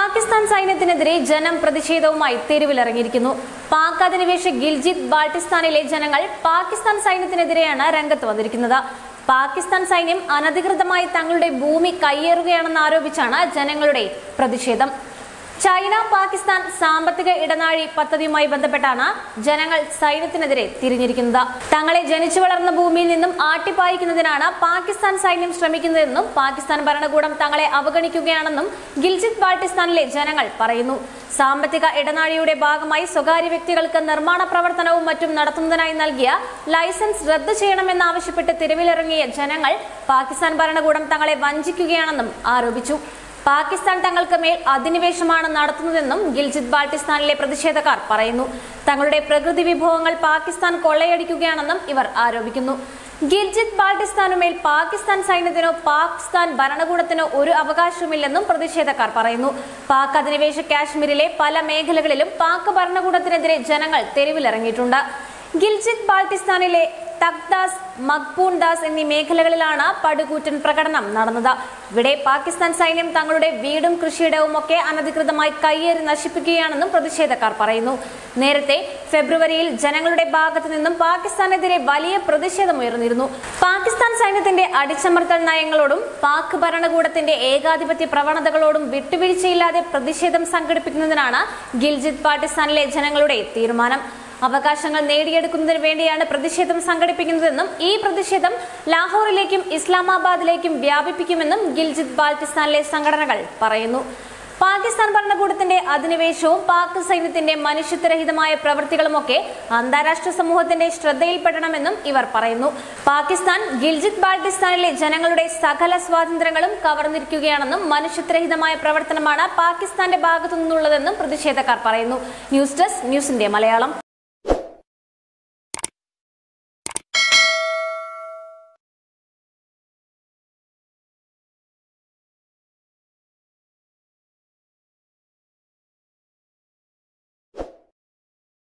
പാകിസ്ഥാൻ സൈന്യത്തിനെതിരെ ജനം പ്രതിഷേധവുമായി തെരുവിലിറങ്ങിയിരിക്കുന്നു പാക് അധിനിവേശ ഗിൽജിത് ബാൾട്ടിസ്ഥാനിലെ ജനങ്ങൾ പാകിസ്ഥാൻ സൈന്യത്തിനെതിരെയാണ് രംഗത്ത് വന്നിരിക്കുന്നത് പാകിസ്ഥാൻ സൈന്യം അനധികൃതമായി തങ്ങളുടെ ഭൂമി കയ്യേറുകയാണെന്ന് ആരോപിച്ചാണ് ജനങ്ങളുടെ പ്രതിഷേധം ചൈന പാകിസ്ഥാൻ സാമ്പത്തിക ഇടനാഴി പദ്ധതിയുമായി ബന്ധപ്പെട്ടാണ് ജനങ്ങൾ സൈന്യത്തിനെതിരെ തിരിഞ്ഞിരിക്കുന്നത് തങ്ങളെ ജനിച്ചു വളർന്ന ഭൂമിയിൽ നിന്നും ആട്ടിപ്പായിക്കുന്നതിനാണ് പാകിസ്ഥാൻ സൈന്യം ശ്രമിക്കുന്നതെന്നും പാകിസ്ഥാൻ ഭരണകൂടം തങ്ങളെ അവഗണിക്കുകയാണെന്നും ഗിൽജിത് ബാൾട്ടിസ്ഥാനിലെ ജനങ്ങൾ പറയുന്നു സാമ്പത്തിക ഇടനാഴിയുടെ ഭാഗമായി സ്വകാര്യ വ്യക്തികൾക്ക് നിർമ്മാണ പ്രവർത്തനവും മറ്റും നടത്തുന്നതിനായി നൽകിയ ലൈസൻസ് റദ്ദു ചെയ്യണമെന്നാവശ്യപ്പെട്ട് തെരുവിലിറങ്ങിയ ജനങ്ങൾ പാകിസ്ഥാൻ ഭരണകൂടം തങ്ങളെ വഞ്ചിക്കുകയാണെന്നും ആരോപിച്ചു പാകിസ്ഥാൻ തങ്ങൾക്ക് മേൽ അധിനിവേശമാണ് നടത്തുന്നതെന്നും ഗിൽജിത് ബാൾട്ടിസ്ഥാനിലെ പ്രതിഷേധക്കാർ പറയുന്നു തങ്ങളുടെ പ്രകൃതി വിഭവങ്ങൾ പാകിസ്ഥാൻ കൊള്ളയടിക്കുകയാണെന്നും ഇവർ ആരോപിക്കുന്നു ഗിൽജിത് ബാൾട്ടിസ്ഥാനുമേൽ പാകിസ്ഥാൻ സൈന്യത്തിനോ പാകിസ്ഥാൻ ഭരണകൂടത്തിനോ ഒരു അവകാശവുമില്ലെന്നും പ്രതിഷേധക്കാർ പറയുന്നു പാക് അധിനിവേശ കാശ്മീരിലെ പല മേഖലകളിലും പാക് ഭരണകൂടത്തിനെതിരെ ജനങ്ങൾ തെരുവിലിറങ്ങിയിട്ടുണ്ട് ഗിൽജിത് ബാൾട്ടിസ്ഥാനിലെ തക്ദാസ് മക്പൂൺ ദാസ് എന്നീ മേഖലകളിലാണ് പടുകൂറ്റൻ പ്രകടനം നടന്നത് ഇവിടെ പാകിസ്ഥാൻ സൈന്യം തങ്ങളുടെ വീടും കൃഷിയിടവും ഒക്കെ അനധികൃതമായി കയ്യേറി നശിപ്പിക്കുകയാണെന്നും പ്രതിഷേധക്കാർ പറയുന്നു നേരത്തെ ഫെബ്രുവരിയിൽ ജനങ്ങളുടെ ഭാഗത്തു നിന്നും പാകിസ്ഥാനെതിരെ വലിയ പ്രതിഷേധമുയർന്നിരുന്നു പാകിസ്ഥാൻ സൈന്യത്തിന്റെ അടിച്ചമർത്തൽ നയങ്ങളോടും പാക് ഭരണകൂടത്തിന്റെ ഏകാധിപത്യ പ്രവണതകളോടും വിട്ടുവീഴ്ചയില്ലാതെ പ്രതിഷേധം സംഘടിപ്പിക്കുന്നതിനാണ് ഗിൽജിത് പാകിസ്ഥാനിലെ ജനങ്ങളുടെ തീരുമാനം അവകാശങ്ങൾ നേടിയെടുക്കുന്നതിന് വേണ്ടിയാണ് പ്രതിഷേധം സംഘടിപ്പിക്കുന്നതെന്നും ഈ പ്രതിഷേധം ലാഹോറിലേക്കും ഇസ്ലാമാബാദിലേക്കും വ്യാപിപ്പിക്കുമെന്നും ഗിൽജിത് ബാൾട്ടിസ്ഥാനിലെ സംഘടനകൾ പറയുന്നു പാകിസ്ഥാൻ ഭരണകൂടത്തിന്റെ അധിനിവേശവും പാക് സൈന്യത്തിന്റെ മനുഷ്യത്വരഹിതമായ പ്രവൃത്തികളുമൊക്കെ അന്താരാഷ്ട്ര സമൂഹത്തിന്റെ ശ്രദ്ധയിൽപ്പെടണമെന്നും ഇവർ പറയുന്നു പാകിസ്ഥാൻ ഗിൽജിത് ബാൾട്ടിസ്ഥാനിലെ ജനങ്ങളുടെ സകല സ്വാതന്ത്ര്യങ്ങളും കവർന്നിരിക്കുകയാണെന്നും മനുഷ്യത്വരഹിതമായ പ്രവർത്തനമാണ് പാകിസ്ഥാന്റെ ഭാഗത്തു നിന്നുള്ളതെന്നും പ്രതിഷേധക്കാർ പറയുന്നു ന്യൂസ് ഡെസ്ക് ന്യൂസിന്റെ മലയാളം